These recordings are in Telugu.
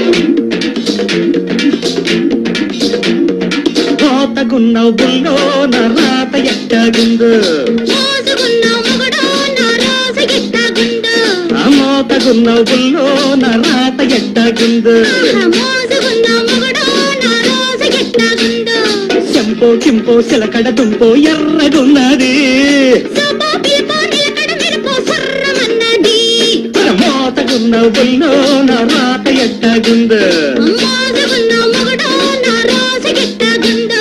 కోతగున్న బుల్లో నా రాత ఎట్టగుందో మోసుకున్న మొగుడు నా రోజు ఎట్టాగుండు ఆ మోతగున్న బుల్లో నా రాత ఎట్టగుందో మోసుకున్న మొగుడు నా రోజు ఎట్టాగుండు చెంపో కింపో సిలకడ దుంపో ఎర్రగున్నది సోపో పిలుపో నిలకడ మెరుపో సర్రమన్నది మోతగున్న బుల్లో నా రాత ఎట్టగుందో మోసుకున్న మొగుడు నా రోజు ఎట్టాగుండు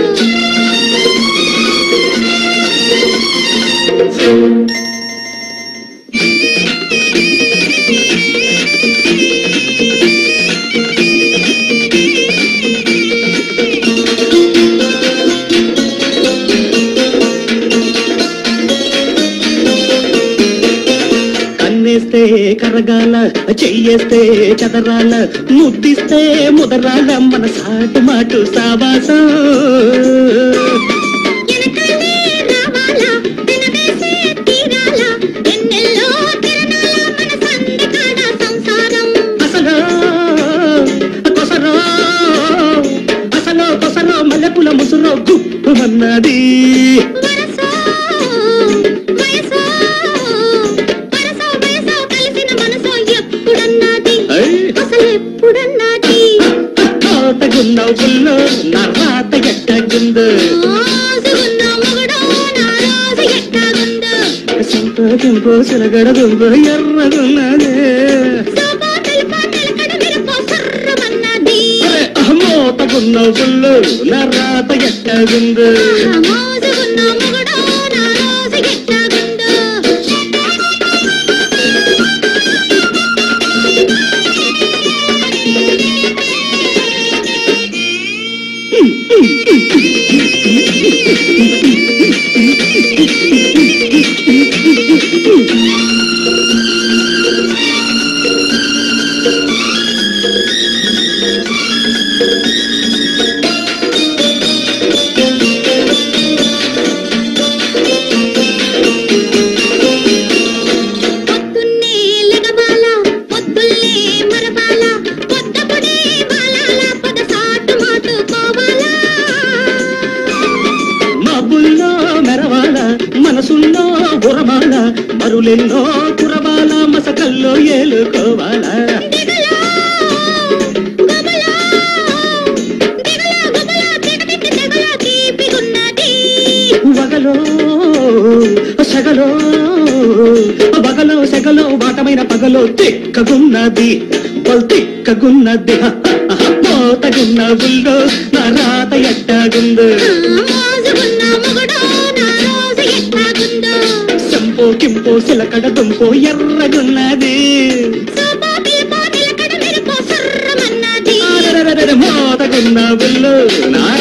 కన్నేస్తే కరగాల చెయ్యేస్తే చదరాల ముద్దిస్తే ముదరాల మన సాటు మాటు సావాసం వెనకాలే రావాలా తినవేసే తీరాలా ఎన్నెల్లో తిరణాల మన సందకాడ సంసారం అసలు కొసరో అసలు కొసరో మల్లెపుల ముసురో గుప్పమన్నది వరసో వయసో వరసో వయసో కలిసిన మనసో ఎప్పుడన్నది ఐ! అసలు ఎప్పుడన్నది తగున్న బుల్లో నా రాత ఎట్టగుందో మోసుకున్న మొగుడు నా రోజు ఎట్టాగుండు సంతోషంపో సిలగడ దుంపో ఎర్రగున్నదే సోపో తెలుపో నిలకడ మెరుపో సర్రమన్నది మోతగున్న బుల్లో నా రాత ఎట్టగుందో మోసుకున్న మొగుడు నా రోజు ఎట్టాగుండు పొద్దున్నే లెగవాల పొద్దుల్లే మరవాల పొద్దపుడే వాలాల పద సాటు మాటుకోవాలా మబ్బుల్లో మెరవాల మనసుల్లో ఉరవాల మరులెన్నో కురవాల మసకల్లో ఏలుకోవాలా దిగలో గుబలో దిగలో గుబలో దిగదిగ దిగలో తీపిగున్నది వగలో సగలో వగలో సెగలో వాటమైన పగలో తిక్కగున్నది బల్ తిక్కగున్నది పోతగున్న బుల్లో నా రాత ఎట్టగుందో మోసుకున్న మొగుడు నా రోజు ఎట్టాగుండు సంపో కింపో సిలకడ దుంపో ఎర్రగున్నది సోపో పిలుపో నిలకడ మెరుపో సర్రమన్నది మోతగున్న బుల్లో నా